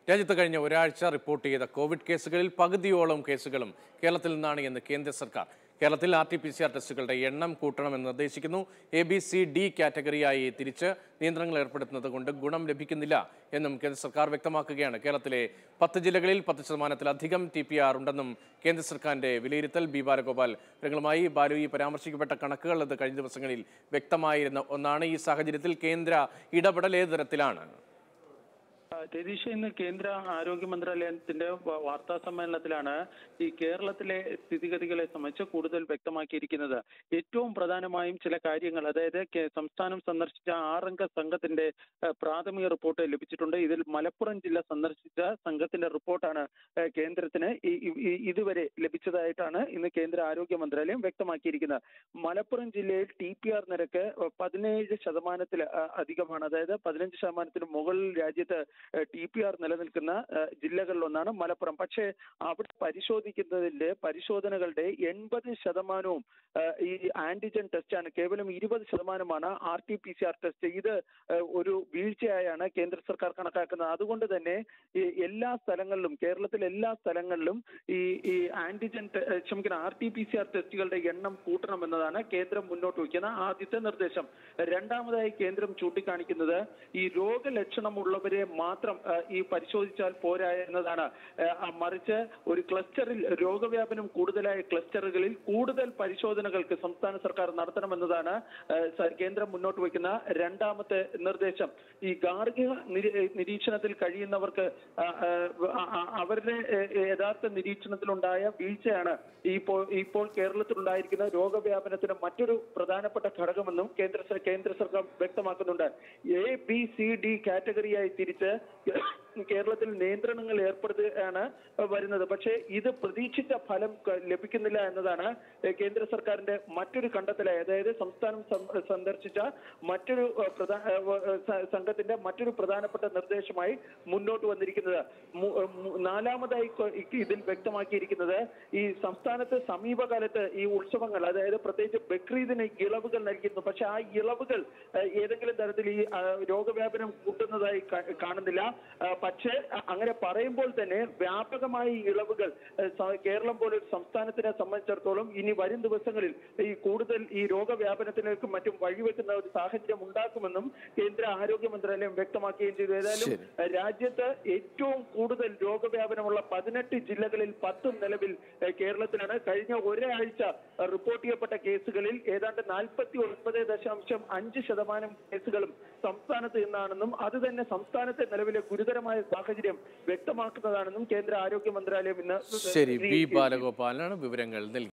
രാജ്യത്ത് കഴിഞ്ഞ ഒരാഴ്ച റിപ്പോർട്ട് ചെയ്ത കോവിഡ് കേസുകളിൽ പകുതിയോളം കേസുകളും കേരളത്തിൽ നിന്നാണ് എന്ന് കേന്ദ്ര സർക്കാർ കേരളത്തിൽ R T P C R ടെസ്റ്റുകളുടെ എണ്ണം കൂട്ടണമെന്ന് നിർദ്ദേശിക്കുന്നു എ ബി സി ഡി കാറ്റഗറിയായി തിരിച്ച് നിയന്ത്രണങ്ങൾ ഏർപ്പെടുത്തുന്നത് കൊണ്ട് ഗുണം ലഭിക്കുന്നില്ല എന്നും കേന്ദ്ര സർക്കാർ വ്യക്തമാക്കുകയാണ് കേരളത്തിലെ പത്ത് ജില്ലകളിൽ പത്ത് ശതമാനത്തിലധികം ടി പി ആർ ഉണ്ടെന്നും കേന്ദ്ര സർക്കാരിന്റെ വിലയിരുത്തൽ ബി ബാലഗോപാൽ വിവരങ്ങളുമായി ബാലു ഈ പരാമർശിക്കപ്പെട്ട കണക്കുകൾ അത് കഴിഞ്ഞ ദിവസങ്ങളിൽ വ്യക്തമായിരുന്ന ഒന്നാണ് ഈ സാഹചര്യത്തിൽ കേന്ദ്ര ഇടപെടൽ ഏത് തരത്തിലാണ് ആ, രതീഷ് ഇന്ന് കേന്ദ്ര ആരോഗ്യ മന്ത്രാലയത്തിന്റെ വ- വാർത്താ സമ്മേളനത്തിലാണ് ഈ കേരളത്തിലെ സ്ഥിതിഗതികളെ സംബന്ധിച്ച് കൂടുതൽ വ്യക്തമാക്കിയിരിക്കുന്നത് ഏറ്റവും പ്രധാനമായും ചില കാര്യങ്ങൾ അതായത് കേ- സംസ്ഥാനം സന്ദർശിച്ച ആറംഗ സംഘത്തിന്റെ ആ, പ്രാഥമിക റിപ്പോർട്ട് ലഭിച്ചിട്ടുണ്ട് ഇതിൽ മലപ്പുറം ജില്ല സന്ദർശിച്ച സംഘത്തിന്റെ റിപ്പോർട്ടാണ് ആ, കേന്ദ്രത്തിന് ഈ- ഈ- ഈ- ഇതുവരെ ലഭിച്ചതായിട്ടാണ് ഇന്ന് കേന്ദ്ര ആരോഗ്യ മന്ത്രാലയം വ്യക്തമാക്കിയിരിക്കുന്നത് മലപ്പുറം ജില്ലയിൽ ടി പി ആർ നിരക്ക് പതിനേഴ് ശതമാനത്തിൽ അധികമാണ് അതായത് പതിനഞ്ച് ശതമാനത്തിന് മുകളിൽ രാജ്യത്ത് ടി പി ആർ നിലനിൽക്കുന്ന ആ, ജില്ലകളിലൊന്നാണ് മലപ്പുറം പക്ഷേ അവിടെ പരിശോധിക്കുന്നതിന്റെ പരിശോധനകളുടെ എൺപത് ശതമാനവും ആ, ഈ ആന്റിജൻ ടെസ്റ്റാണ് കേവലം ഇരുപത് ശതമാനമാണ് R T P C R test ഇത് ആ, ഒരു വീഴ്ചയായാണ് കേന്ദ്ര സർക്കാർ കണക്കാക്കുന്നത് അതുകൊണ്ട് തന്നെ ഈ എല്ലാ സ്ഥലങ്ങളിലും കേരളത്തിലെ എല്ലാ സ്ഥലങ്ങളിലും ഈ ഈ ആന്റിജൻ ടെ- ഏ, ക്ഷമിക്കണം R T P C R ടെസ്റ്റുകളുടെ എണ്ണം കൂട്ടണമെന്നതാണ് കേന്ദ്രം മുന്നോട്ട് വയ്ക്കുന്ന ആദ്യത്തെ നിർദ്ദേശം രണ്ടാമതായി കേന്ദ്രം ചൂണ്ടിക്കാണിക്കുന്നത് ഈ രോഗലക്ഷണമുള്ളവരെ മാത്രം ആ, ഈ പരിശോധിച്ചാൽ പോരാ എന്നതാണ് ആ, ആ, മറിച്ച് ഒരു ക്ലസ്റ്ററിൽ രോഗവ്യാപനം കൂടുതലായ ക്ലസ്റ്ററുകളിൽ കൂടുതൽ പരിശോധനകൾക്ക് സംസ്ഥാന സർക്കാർ നടത്തണമെന്നതാണ് ആ, സ- കേന്ദ്രം മുന്നോട്ട് വയ്ക്കുന്ന രണ്ടാമത്തെ നിർദ്ദേശം ഈ ഗാർഹിക നിരീ- നിരീക്ഷണത്തിൽ കഴിയുന്നവർക്ക് ആ, ആ, ആ, ആ, അവരുടെ ഏ, യഥാർത്ഥ നിരീക്ഷണത്തിലുണ്ടായ വീഴ്ചയാണ് ഇപ്പോൾ ഇപ്പോൾ കേരളത്തിലുണ്ടായിരിക്കുന്ന രോഗവ്യാപനത്തിന് മറ്റൊരു പ്രധാനപ്പെട്ട ഘടകമെന്നും കേന്ദ്ര സ- കേന്ദ്ര സർക്കാർ വ്യക്തമാക്കുന്നുണ്ട് എ ബി സി ഡി കാറ്റഗറിയായി തിരിച്ച് കേരളത്തിൽ നിയന്ത്രണങ്ങൾ ഏർപ്പെടുത്തുകയാണ് വരുന്നത് പക്ഷേ ഇത് പ്രതീക്ഷിച്ച ഫലം ക- ലഭിക്കുന്നില്ല എന്നതാണ് ഏഹ്, കേന്ദ്ര സർക്കാരിന്റെ മറ്റൊരു കണ്ടെത്തലായി അതായത് സംസ്ഥാനം സം- സന്ദർശിച്ച മറ്റൊരു ഏഹ്, പ്രധാ- ഏഹ്, സ- സംഘത്തിന്റെ മറ്റൊരു പ്രധാനപ്പെട്ട നിർദ്ദേശമായി മുന്നോട്ട് വന്നിരിക്കുന്നത് മു- മു- നാലാമതായി കൊ- ഇതിൽ വ്യക്തമാക്കിയിരിക്കുന്നത് ഈ സംസ്ഥാനത്ത് സമീപകാലത്ത് ഈ ഉത്സവങ്ങൾ അതായത് പ്രത്യേകിച്ച് ബക്രീദിന് ഇളവുകൾ നൽകിയിരുന്നു പക്ഷെ ആ ഇളവുകൾ ഏഹ്, ഏതെങ്കിലും തരത്തിൽ ഈ ആ, രോഗവ്യാപനം കൂട്ടുന്നതായി കാ- കാണുന്നില്ല ആ, പക്ഷേ അ- അങ്ങനെ പറയുമ്പോൾ തന്നെ വ്യാപകമായ ഈ ഇളവുകൾ ഏഹ്, സ- കേരളം പോലെ ഒരു സംസ്ഥാനത്തിനെ സംബന്ധിച്ചിടത്തോളം ഇനി വരും ദിവസങ്ങളിൽ ഈ കൂടുതൽ ഈ രോഗവ്യാപനത്തിലേക്കും മറ്റും വഴിവെക്കുന്ന ഒരു സാഹചര്യം ഉണ്ടാക്കുമെന്നും കേന്ദ്ര ആരോഗ്യ മന്ത്രാലയം വ്യക്തമാക്കുകയും ചെയ്തു ഏതായാലും ശരി. രാജ്യത്ത് ഏറ്റവും കൂടുതൽ രോഗവ്യാപനമുള്ള പതിനെട്ട് ജില്ലകളിൽ പത്തും നിലവിൽ ഏഹ്, കേരളത്തിലാണ് കഴിഞ്ഞ ഒരാഴ്ച ഏഹ്, റിപ്പോർട്ട് ചെയ്യപ്പെട്ട കേസുകളിൽ ഏതാണ്ട് നാൽപ്പത്തി ഒൻപത് ദശാംശം അഞ്ച് ശതമാനം കേസുകളും സംസ്ഥാനത്ത് നിന്നാണെന്നും അത് തന്നെ സംസ്ഥാനത്തെ നിലവിലെ ഗുരുതരമായ സാഹചര്യം വ്യക്തമാക്കുന്നതാണെന്നും കേന്ദ്ര ആരോഗ്യ മന്ത്രാലയം ഇന്ന് ശരി ബി സ്ഥിരീകരിക്കുകയും ചെയ്തു. ബാലഗോപാലാണ് വിവരങ്ങൾ നൽകി